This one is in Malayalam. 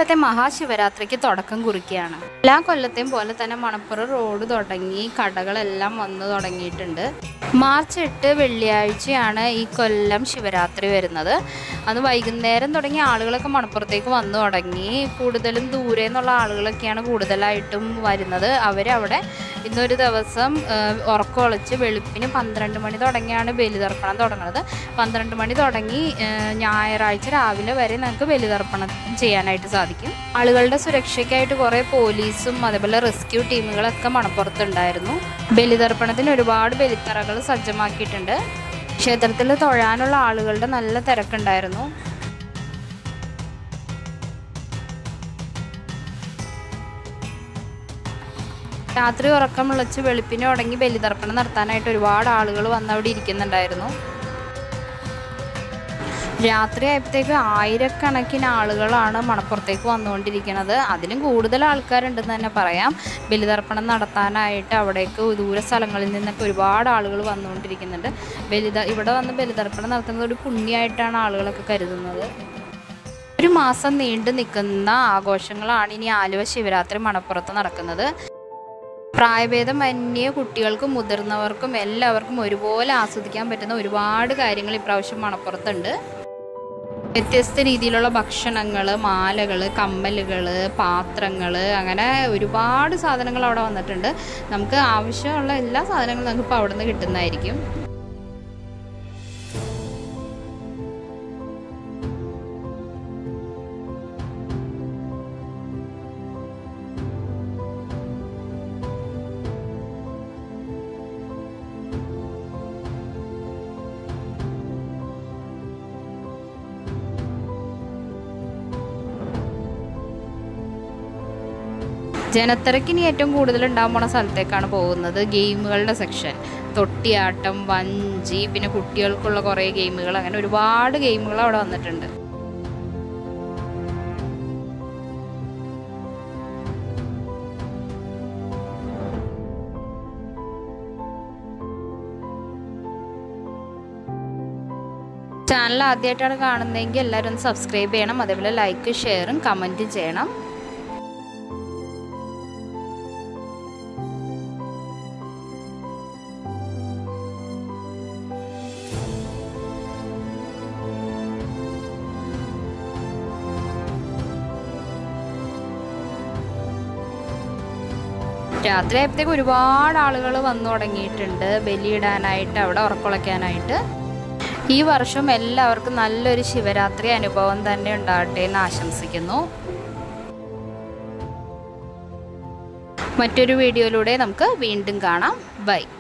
ഇക്കൊല്ലത്തെ മഹാശിവരാത്രിക്ക് തുടക്കം കുറിക്കുകയാണ് എല്ലാ കൊല്ലത്തെയും പോലെ തന്നെ മണപ്പുറം റോഡ് തുടങ്ങി കടകളെല്ലാം വന്നു തുടങ്ങിയിട്ടുണ്ട് മാർച്ച് എട്ട് വെള്ളിയാഴ്ചയാണ് ഈ കൊല്ലം ശിവരാത്രി വരുന്നത് അത് വൈകുന്നേരം തുടങ്ങി ആളുകളൊക്കെ മണപ്പുറത്തേക്ക് വന്നു തുടങ്ങി കൂടുതലും ദൂരെ നിന്നുള്ള ആളുകളൊക്കെയാണ് കൂടുതലായിട്ടും വരുന്നത് അവരവിടെ ഇന്നൊരു ദിവസം ഏഹ്, ഉറക്കം ഒളിച്ച് വെളുപ്പിന് പന്ത്രണ്ട് മണി തുടങ്ങിയാണ് ബലിതർപ്പണം തുടങ്ങുന്നത് പന്ത്രണ്ട് മണി തുടങ്ങി ഏഹ്, ഞായറാഴ്ച രാവിലെ വരെ നമുക്ക് ബലിതർപ്പണം ചെയ്യാനായിട്ട് സാധിക്കും ആളുകളുടെ സുരക്ഷയ്ക്കായിട്ട് കുറേ പോലീസും അതേപോലെ റെസ്ക്യൂ ടീമുകളൊക്കെ മണപ്പുറത്തുണ്ടായിരുന്നു ബലിതർപ്പണത്തിന് ഒരുപാട് ബലിത്തറകൾ സജ്ജമാക്കിയിട്ടുണ്ട് ക്ഷേത്രത്തിൽ തൊഴാനുള്ള ആളുകളുടെ നല്ല തിരക്കുണ്ടായിരുന്നു രാത്രി ഉറക്കം വിളിച്ച് വെളുപ്പിന് തുടങ്ങി ബലിതർപ്പണം നടത്താനായിട്ട് ഒരുപാട് ആളുകൾ വന്ന് അവിടെ ഇരിക്കുന്നുണ്ടായിരുന്നു രാത്രി ആയപ്പോഴത്തേക്ക് ആയിരക്കണക്കിന് ആളുകളാണ് മണപ്പുറത്തേക്ക് വന്നുകൊണ്ടിരിക്കുന്നത് അതിലും കൂടുതൽ ആൾക്കാരുണ്ടെന്ന് തന്നെ പറയാം ബലിതർപ്പണം നടത്താനായിട്ട് അവിടേക്ക് ദൂര സ്ഥലങ്ങളിൽ നിന്നൊക്കെ ഒരുപാട് ആളുകൾ വന്നുകൊണ്ടിരിക്കുന്നുണ്ട് ബലിത ഇവിടെ വന്ന് ബലിതർപ്പണം നടത്തുന്നത് ഒരു പുണ്യമായിട്ടാണ് ആളുകളൊക്കെ കരുതുന്നത് ഒരു മാസം നീണ്ടു നിൽക്കുന്ന ആഘോഷങ്ങളാണ് ഇനി ആലുവ ശിവരാത്രി മണപ്പുറത്ത് നടക്കുന്നത് പ്രായഭേദമന്യേ കുട്ടികൾക്കും മുതിർന്നവർക്കും എല്ലാവർക്കും ഒരുപോലെ ആസ്വദിക്കാൻ പറ്റുന്ന ഒരുപാട് കാര്യങ്ങൾ ഇപ്രാവശ്യം മണപ്പുറത്തുണ്ട് വ്യത്യസ്ത രീതിയിലുള്ള ഭക്ഷണങ്ങൾ മാലകൾ കമ്മലുകൾ പാത്രങ്ങൾ അങ്ങനെ ഒരുപാട് സാധനങ്ങൾ അവിടെ വന്നിട്ടുണ്ട് നമുക്ക് ആവശ്യമുള്ള എല്ലാ സാധനങ്ങളും നമുക്ക് ഇപ്പോൾ അവിടെ നിന്ന് കിട്ടുന്നതായിരിക്കും ജനത്തിരക്ക് ഇനി ഏറ്റവും കൂടുതൽ ഉണ്ടാകാൻ പോണ സ്ഥലത്തേക്കാണ് പോകുന്നത് ഗെയിമുകളുടെ സെക്ഷൻ തൊട്ടിയാട്ടം വഞ്ചി പിന്നെ കുട്ടികൾക്കുള്ള കുറേ ഗെയിമുകൾ അങ്ങനെ ഒരുപാട് ഗെയിമുകൾ അവിടെ വന്നിട്ടുണ്ട് ചാനൽ ആദ്യമായിട്ടാണ് കാണുന്നതെങ്കിൽ എല്ലാവരും ഒന്ന് സബ്സ്ക്രൈബ് ചെയ്യണം അതേപോലെ ലൈക്ക് ഷെയറും കമൻറ്റും ചെയ്യണം രാത്രി ആയപ്പോഴത്തേക്ക് ഒരുപാട് ആളുകൾ വന്നു തുടങ്ങിയിട്ടുണ്ട് ബലിയിടാനായിട്ട് അവിടെ ഉറക്കുളയ്ക്കാനായിട്ട് ഈ വർഷം എല്ലാവർക്കും നല്ലൊരു ശിവരാത്രി അനുഭവം തന്നെ ഉണ്ടാകട്ടെ എന്ന് ആശംസിക്കുന്നു മറ്റൊരു വീഡിയോയിലൂടെ നമുക്ക് വീണ്ടും കാണാം ബൈ